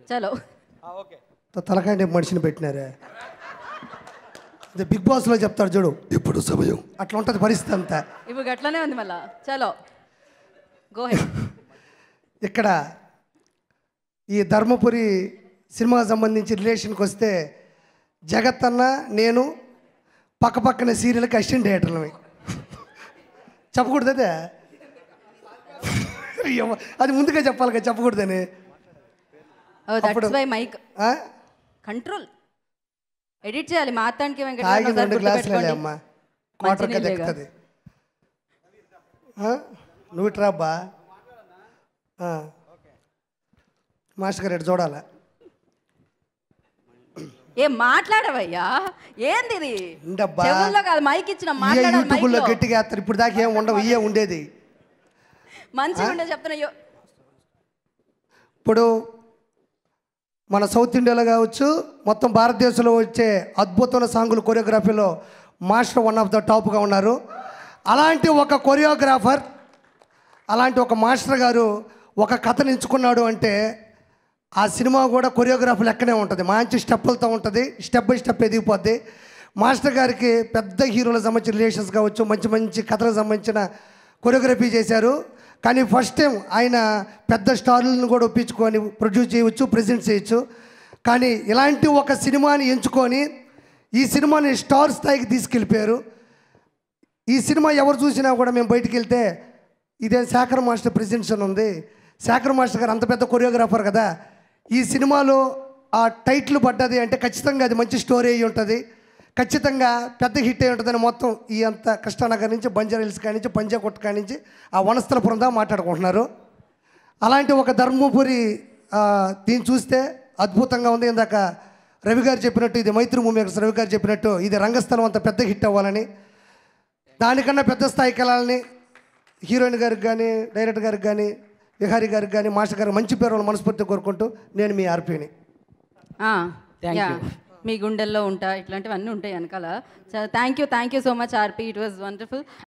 చలో తలకాయ నొప్పి మనిషిని పెట్టినారే అదే బిగ్ బాస్లో చెప్తాడు చూడు ఇప్పుడు సమయం అట్లా ఉంటుంది పరిస్థితి అంతా ఇప్పుడు గట్లనే ఉంది మళ్ళా చలో గో ఇక్కడ ఈ ధర్మపురి సినిమాకి సంబంధించి రిలేషన్కి వస్తే జగత్ అన్న నేను పక్క పక్కన సీరియల్కి అసిస్టెంట్ డైరెక్టర్లమే చెప్పకూడదు అదే అయ్యో, అది ముందుగా చెప్పాలి కదా చెప్పకూడదని దట్స్ వై మైక్ ఆ? కంట్రోల్ ఎడిట్ చేయాలి మాతానికి తాగి రెండు గ్లాసులు వెంకట అమ్మా క్వార్టర్ కదా ఎక్కుతుంది నువ్వు ఇటు రాబ్బా ఆ. మాస్టర్ గారు ఇటు చూడాలా ఏం మాట్లాడవయ్యా ఏంది ఇది ఉండబ్బా. చెవుల్లో కాదు మైక్ ఇచ్చిన ఇయే మాట్లాడాలి యూట్యూబ్లో మైక్లో. గట్టిగా వేస్తారు ఇప్పుడు దాకా ఏం ఉండవు ఇయే ఉండేది మంచిగా ఉండే చెప్తున్నా ఇప్పుడు మన సౌత్ ఇండియాలో కావచ్చు మొత్తం భారతదేశంలో వచ్చే అద్భుతమైన సాంగులు కొరియోగ్రఫీలో మాస్టర్ వన్ ఆఫ్ ద టాప్గా ఉన్నారు అలాంటి ఒక కొరియోగ్రాఫర్ అలాంటి ఒక మాస్టర్ గారు ఒక కథను ఎంచుకున్నాడు అంటే ఆ సినిమా కూడా కొరియోగ్రాఫీ లెక్కనే ఉంటుంది మంచి స్టెప్పులతో ఉంటుంది స్టెప్ బై స్టెప్ ఎదిగిపోద్ది మాస్టర్ గారికి పెద్ద హీరోలకు సంబంధించిన రిలేషన్స్ కావచ్చు మంచి మంచి కథలకు సంబంధించిన కొరియోగ్రఫీ చేశారు కానీ ఫస్ట్ టైం ఆయన పెద్ద స్టార్లను కూడా ఒప్పించుకొని ప్రొడ్యూస్ చేయవచ్చు ప్రజెంట్ చేయొచ్చు కానీ ఇలాంటి ఒక సినిమాని ఎంచుకొని ఈ సినిమాని స్టార్ స్థాయికి తీసుకెళ్ళిపోయారు ఈ సినిమా ఎవరు చూసినా కూడా మేము బయటికి వెళ్తే ఇదే శేఖర్ మాస్టర్ ప్రెజెన్షన్ ఉంది శేఖర్ మాస్టర్ గారు అంత పెద్ద కొరియోగ్రాఫర్ కదా ఈ సినిమాలో ఆ టైటిల్ పడ్డది అంటే ఖచ్చితంగా అది మంచి స్టోరీ అయి ఉంటుంది ఖచ్చితంగా పెద్ద హిట్ అయి ఉంటుందని మొత్తం ఈ అంత కృష్ణానగర్ నుంచి బంజారా హిల్స్ కాడి నుంచి పంజాగుట్ట కాడి నుంచి ఆ వనస్థలపురం దాకా మాట్లాడుకుంటున్నారు అలాంటి ఒక ధర్మపురి ఆ, దీన్ని చూస్తే అద్భుతంగా ఉంది ఇందాక రవి గారు చెప్పినట్టు ఇది మైత్రి మూవీ రవి గారు చెప్పినట్టు ఇది రంగస్థలం అంత పెద్ద హిట్ అవ్వాలని దానికన్నా పెద్ద స్థాయికి వెళ్ళాలని హీరోయిన్ గారికి కానీ డైరెక్టర్ గారికి కానీ విహారీ గారికి కానీ మాస్టర్ గారికి మంచి పేరు మనస్ఫూర్తి కోరుకుంటూ నేను మీ ఆర్పీని యా మీ గుండెల్లో ఉంటా ఇట్లాంటివన్నీ ఉంటాయి వెనకాల thank you thank you so much RP it was wonderful